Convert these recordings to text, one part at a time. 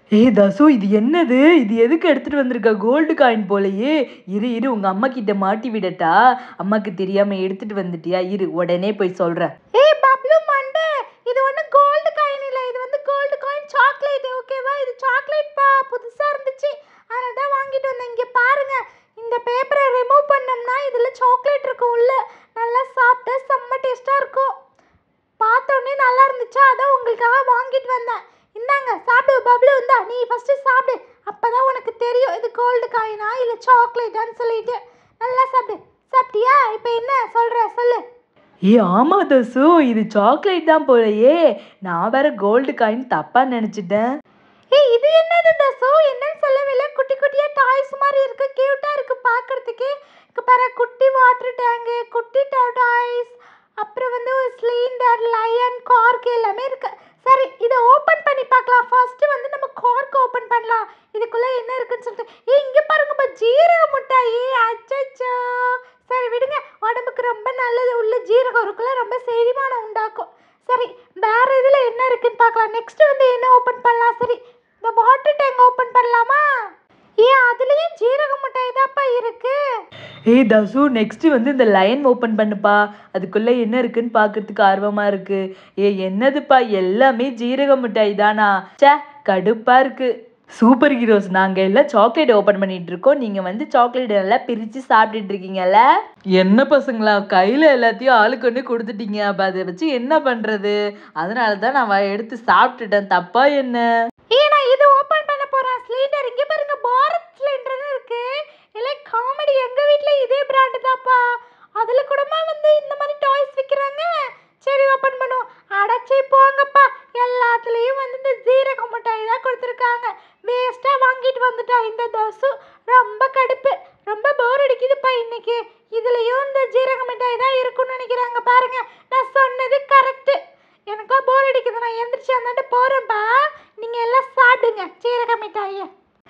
ஏய் தசு இது என்னது இது எதுக்கு எடுத்துட்டு வந்திருக்க கோல்டு காயின் போலயே இரு இரு உங்க அம்மா கிட்ட மாட்டி விடட்டா அம்மாக்கு தெரியாம எடுத்துட்டு வந்துட்டியா இரு உடனே போய் சொல்றேன் ஏய் பப்ளு மண்டே இது ஒண்ணு கோல்டு காயின் இல்ல இது வந்து கோல்டு காயின் சாக்லேட் ஓகேவா இது சாக்லேட் பா புதுசா இருந்துச்சு அதனால தான் வாங்கிட்டு வந்தேன் இங்க பாருங்க இந்த பேப்பரை ரிமூவ் பண்ணோம்னா இதுல சாக்லேட் இருக்கும் உள்ள நல்லா சாப்பிட்டா செம்ம டேஸ்டா இருக்கும் பார்த்த உடனே நல்லா இருந்துச்சா அதான் உங்களுக்காக வாங்கிட்டு வந்தேன் இந்தாங்க சாப்பிடு பப்ளு இந்தா நீ ஃபர்ஸ்ட் சாப்பிடு அப்பதான் உனக்கு தெரியும் இது கோல்டு காயினா இல்ல சாக்லேட்டான்னு சொல்லிட்டு நல்லா சாப்பிடு சாப்பிட்டியா இப்போ என்ன சொல்ற சொல்லு ஏ ஆமா தசு இது சாக்லேட் தான் போலயே நான் வேற கோல்டு காயின் தப்பா நினைச்சிட்டேன் ஏய் இது என்னது தசு என்னன்னு சொல்லவே இல்லை குட்டி குட்டியா டாய்ஸ் மாதிரி இருக்கு கியூட்டா இருக்கு பார்க்கிறதுக்கு இங்க பாரு குட்டி வாட்டர் டேங்கு குட்டி டாய்ஸ் அப்புறம் வந்து ஒரு சிலிண்டர் லயன் கார்க் எல்லாமே இருக்கு சரி இதை ஓபன் பண்ணி பார்க்கலாம் ஃபர்ஸ்ட் வந்து நம்ம கார்க் ஓபன் பண்ணலாம் இதுக்குள்ள என்ன இருக்குன்னு சொல்லிட்டு ஏய் இங்க பாருங்கப்பா ஜீரக முட்டாயி அச்சச்சோ சரி விடுங்க உடம்புக்கு ரொம்ப நல்லது உள்ள ஜீரகம் இருக்குல்ல ரொம்ப செரிமானம் உண்டாக்கும் சரி வேற இதுல என்ன இருக்குன்னு பார்க்கலாம் நெக்ஸ்ட் வந்து என்ன ஓபன் பண்ணலாம் சரி இந்த வாட்டர் டேங்க் ஓபன் பண்ணலாமா ஏன் அதுலயும் ஜீரக முட்டாய் தான்ப்பா இருக்கு ஏய் தசு நெக்ஸ்ட் வந்து இந்த லைன் ஓப்பன் பண்ணுப்பா அதுக்குள்ள என்ன இருக்குன்னு பார்க்கறதுக்கு ஆர்வமா இருக்கு ஏ என்னதுப்பா எல்லாமே ஜீரக மிட்டாய் தானா ச்சே கடுப்பா இருக்கு சூப்பர் ஹீரோஸ் நாங்க எல்லாம் சாக்லேட் ஓபன் பண்ணிட்டு இருக்கோம் நீங்க வந்து சாக்லேட் எல்லாம் பிரிச்சு சாப்பிட்டுட்டு இருக்கீங்கல்ல என்ன பசங்களா கையில எல்லாத்தையும் ஆளுக்கு ஒன்று கொடுத்துட்டீங்க அப்ப அதை வச்சு என்ன பண்றது அதனால தான் நான் வ- எடுத்து சாப்பிட்டுட்டேன் தப்பா என்ன ஏன் நான் இது ஓபன் பண்ண போறேன் சிலிண்டர் இங்க பாருங்க பாரத் சிலிண்டர்னு இருக்கு இல்லை காமெடி எங்க வீட்ல இதே பிராண்ட் தான்ப்பா அதுல கூடமா வந்து இந்த மாதிரி டாய்ஸ் விக்கிறாங்க சரி ஓபன் பண்ணுவோம் அடைச்சி போங்கப்பா எல்லாத்துலயும் வந்து இந்த ஜீரக மிட்டாய் தான் கொடுத்துருக்காங்க வேஸ்டா வாங்கிட்டு வந்துட்டா இந்த தோசு ரொம்ப கடுப்பு ரொம்ப போர் அடிக்குதுப்பா இன்னைக்கு இதுலயும் இந்த ஜீரக மிட்டாய் தான் இருக்கும்னு நினைக்கிறாங்க பாருங்க நான் சொன்னது கரெக்ட் எனக்கா போர் அடிக்குது நான் எந்திரிச்சு அந்தாண்ட போறேன்ப்பா நீங்க எல்லாம் சாப்பிடுங்க ஜீரக மிட்டாயை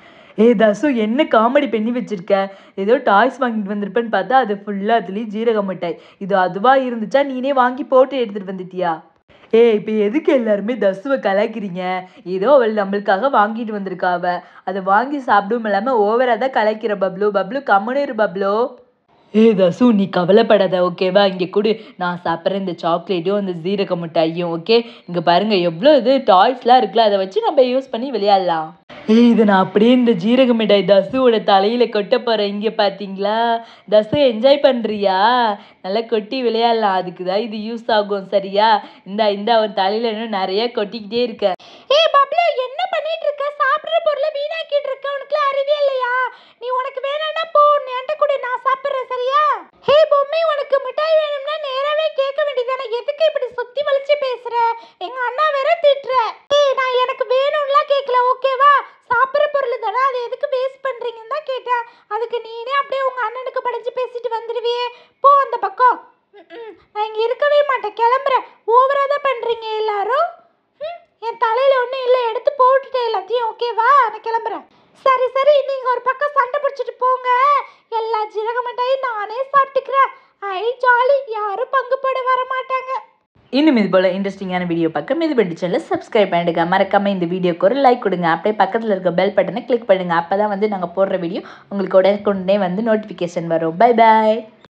ஏய் தசு என்ன காமெடி பண்ணி வச்சிருக்க ஏதோ டாய்ஸ் வாங்கிட்டு வந்திருப்பேன்னு பார்த்தா அது ஃபுல்லாக அதுலேயும் ஜீரக மிட்டாய் இது அதுவா இருந்துச்சா நீனே வாங்கி போட்டு எடுத்துட்டு வந்துட்டியா ஏய் இப்போ எதுக்கு எல்லாருமே தசுவை கலாய்க்கிறீங்க ஏதோ அவள் நம்மளுக்காக வாங்கிட்டு வந்திருக்கா அவ அதை வாங்கி சாப்பிடும் இல்லாமல் ஓவராக தான் கலாய்க்கிற பப்ளு பப்ளு கம்முன்னு இரு பப்ளு ஏய் தசு நீ கவலைப்படாத ஓகேவா இங்கே கொடு நான் சாப்பிட்ற இந்த சாக்லேட்டும் இந்த ஜீரக மிட்டாயும் ஓகே இங்கே பாருங்க எவ்வளோ இது டாய்ஸ்லாம் இருக்குல்ல அதை வச்சு நம்ம யூஸ் பண்ணி விளையாடலாம் ஏய் இது நான் அப்படியே இந்த ஜீரக மிட்டாய் தசுவோட தலையில கொட்ட போறேன் இங்க பாத்தீங்களா தசு என்ஜாய் பண்றியா நல்லா கொட்டி விளையாடலாம் அதுக்கு தான் இது யூஸ் ஆகும் சரியா இந்த இந்த அவன் தலையில இன்னும் நிறைய கொட்டிக்கிட்டே இருக்க ஏய் பப்ளு என்ன பண்ணிட்டு இருக்க சாப்பிடுற பொருளை வீணாக்கிட்டு இருக்க உனக்கு அறிவே இல்லையா நீ உனக்கு வேணும்னா போ நீ என்கிட்ட கூட நான் சாப்பிடுறேன் சரியா ஹே பொம்மை உனக்கு மிட்டாய் வேணும்னா நேராவே கேட்க வேண்டியதானே எதுக்கு இப்படி சுத்தி வளைச்சு பேசுற எங்க அண்ணா வேற திட்டுற ஏய் நான் எனக்கு வேணும்லாம் கேட்கல ஓகேவா சாப்பிடுற பொருள் தானே அதை எதுக்கு வேஸ்ட் பண்றீங்கன்னு தான் கேட்டேன் அதுக்கு நீனே அப்படியே உங்க அண்ணனுக்கு படிச்சு பேசிட்டு வந்துடுவியே போ அந்த பக்கம் ம்ம். நான் இங்க இருக்கவே மாட்டேன் கிளம்புறேன் ஓவரா தான் பண்றீங்க எல்லாரும் ம், என் தலையில ஒன்றும் இல்லை எடுத்து போட்டுட்டேன் எல்லாத்தையும் ஓகேவா நான் கிளம்புறேன் சரி சரி நீங்க ஒரு பக்கம் சண்டை பிடிச்சிட்டு போங்க எல்லா ஜீரக மிட்டாயும் நானே சாப்பிட்டுக்கிறேன் ஐ ஜாலி யாரும் பங்கு போட வர மாட்டாங்க இன்னும் இது போல இன்ட்ரெஸ்டிங்கான வீடியோ பக்கம் இது பண்ணி சேனலை சப்ஸ்கிரைப் பண்ணிடுங்க மறக்காம இந்த வீடியோக்கு ஒரு லைக் கொடுங்க அப்படியே பக்கத்தில் இருக்க பெல் பட்டனை கிளிக் பண்ணுங்க அப்பதான் வந்து நாங்கள் போடுற வீடியோ உங்களுக்கு உடனே வந்து நோட்டிஃபிகேஷன் வரும் பை பாய்